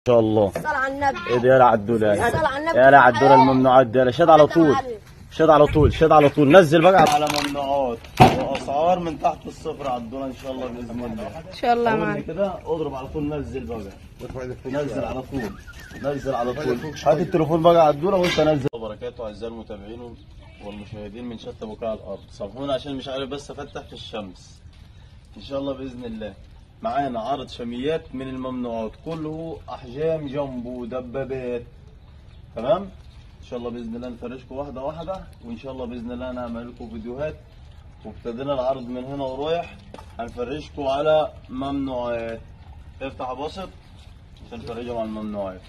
شاء الله صل على النبي ايه ده يا عدوله صل على النبي يا عدوله الممنوعات دي يلا شد على طول شد على طول شد على طول نزل بقى على ممنوعات واسعار من تحت الصفر عدوله ان شاء الله باذن الله ان شاء الله أول ما معاك كده اضرب على طول نزل بقى نزل على طول نزل على طول هات التليفون بقى عدوله وانت نزل وبركاته اعزائي المتابعين والمشاهدين من شتى بقاع الارض صفحونا عشان مش عارف بس افتح في الشمس ان شاء الله باذن الله معانا عرض شميات من الممنوعات كله احجام جنبو دبابات تمام ان شاء الله باذن الله نفرشكم واحده واحده وان شاء الله باذن الله نعمل لكم فيديوهات وابتدينا العرض من هنا ورايح هنفرجكم على ممنوعات افتح يا باسط عشان نفرجهم على الممنوعات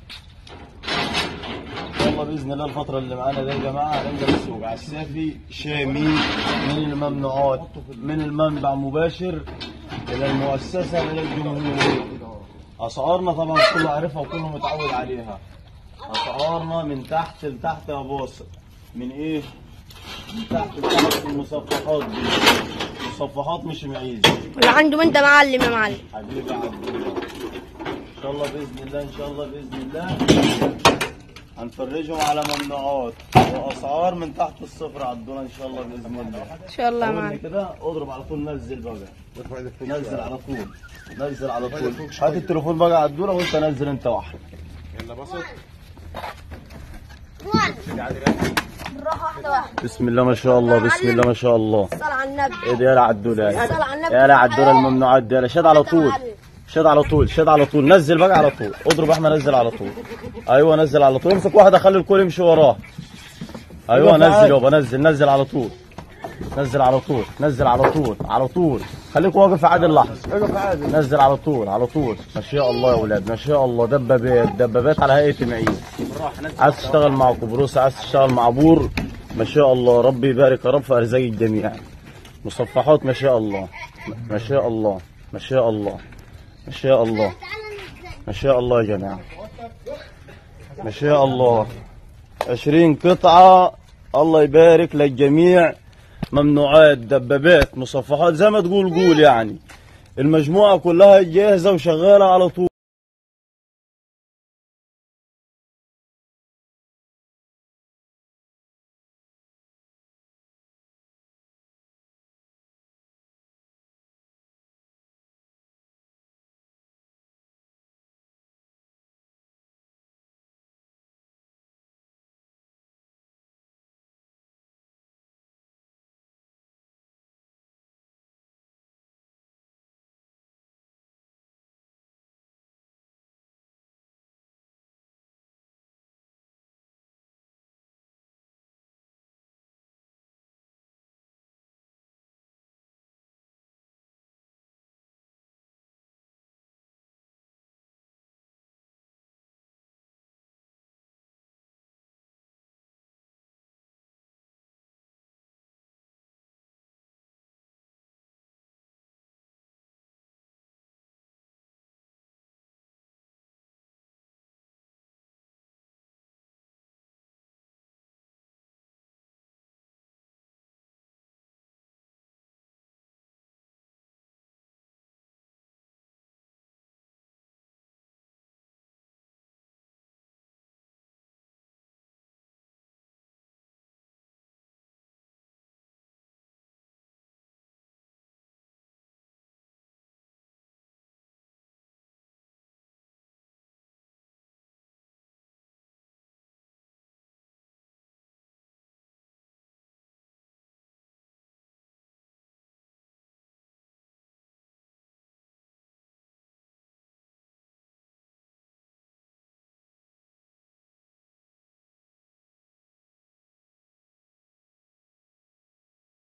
ان شاء الله باذن الله الفتره اللي معانا دي يا جماعه هننزل السوق على السافي شامي من الممنوعات من المنبع مباشر الى المؤسسه الى الجمهور اسعارنا طبعا كله عارفها وكله متعود عليها اسعارنا من تحت لتحت يا باسط من ايه من تحت لتحت المصفحات دي مصفحات مش معيز اللي عنده انت معلم يا معلم حبيبي عبد الله ان شاء الله باذن الله ان شاء الله باذن الله هنفرجهم على ممنوعات واسعار من تحت الصفر عدونا ان شاء الله باذن الله ان شاء الله أول ما معاك كده اضرب على طول نزل بقى نزل على طول نزل على طول هات التليفون بقى عدوله وانت نزل انت واحد بالراحه واحده واحده بسم الله ما شاء الله بسم الله ما شاء الله صل على النبي ايه ده يا عدوله صل على النبي يا عدوله الممنوعات دي يلا شد على طول شد على طول شد على طول نزل بقى على طول اضرب احمد نزل على طول ايوه نزل على طول امسك واحده خلي الكل يمشي وراه ايوه نزل يابا نزل نزل على طول نزل على طول نزل على طول على طول خليك واقف عادي اللحظه اقف عادي نزل على طول على طول ما شاء الله يا اولاد ما شاء الله دبابات دبابات على هيئه معين عايز تشتغل مع كبروس عايز تشتغل مع بور ما شاء الله ربي يبارك يا رب في ارزاق الجميع مصفحات ما شاء الله ما شاء الله ما شاء الله ما شاء الله ما شاء الله يا جماعه ما شاء الله عشرين قطعة الله يبارك للجميع ممنوعات دبابات مصفحات زي ما تقول قول يعني المجموعة كلها جاهزة وشغالة على طول